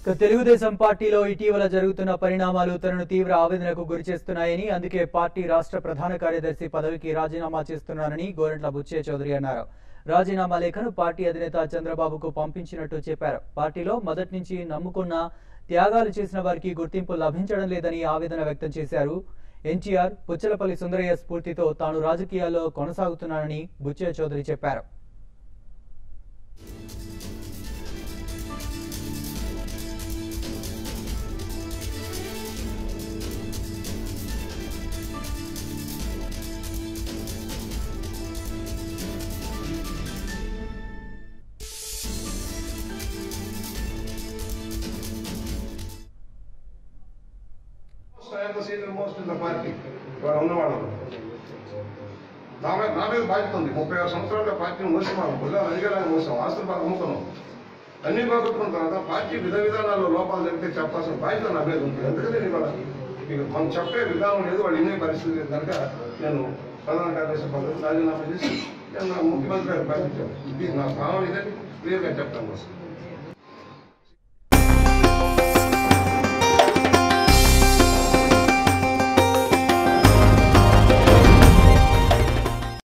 ఇక తెలుగుదేశం పార్టీలో ఇటీవల జరుగుతున్న పరిణామాలు తనను తీవ్ర ఆవేదనకు గురిచేస్తున్నాయని అందుకే పార్టీ రాష్ట్ర ప్రధాన కార్యదర్శి పదవికి రాజీనామా చేస్తున్నానని గోరంట్ల బుచ్చే చౌదరి అన్నారు రాజీనామా లేఖను పార్టీ అధినేత చంద్రబాబుకు పంపించినట్టు చెప్పారు పార్టీలో మొదటి నుంచి నమ్ముకున్న త్యాగాలు చేసిన వారికి గుర్తింపు లభించడం లేదని ఆవేదన వ్యక్తం చేశారు ఎన్టీఆర్ పుచ్చలపల్లి సుందరయ్య స్ఫూర్తితో తాను రాజకీయాల్లో కొనసాగుతున్నానని బుచ్చే చౌదరి చెప్పారు ఎంత senior most in the party వాడు ఉన్నవాళ్ళు నా మీద నా మీద బాధ్యత ఉంది ముప్పై ఆరు సంవత్సరాలుగా పార్టీని మోసం మనం భుజాలు అధికారాన్ని మోసాం ఆస్తులు బాగా అమ్ముకున్నాం అన్ని బాగుట్టుకున్న తర్వాత పార్టీ విధ విధానాల్లో లోపాలు జరిగితే చెప్పాల్సిన బాధ్యత నా మీద ఉంది ఎందుకంటే నేను ఇవాళ ఇక మనం చెప్పే విధానం లేదు వాళ్ళు ఇన్నే పరిస్థితి లేదు కనుక నేను ప్రధాన కార్యదర్శి పదవి రాజీనామా చేసి నేను నా ముఖ్యమంత్రి గారికి బాధ్యత ఇది నా భావన ఇదే క్లియర్గా చెప్తాను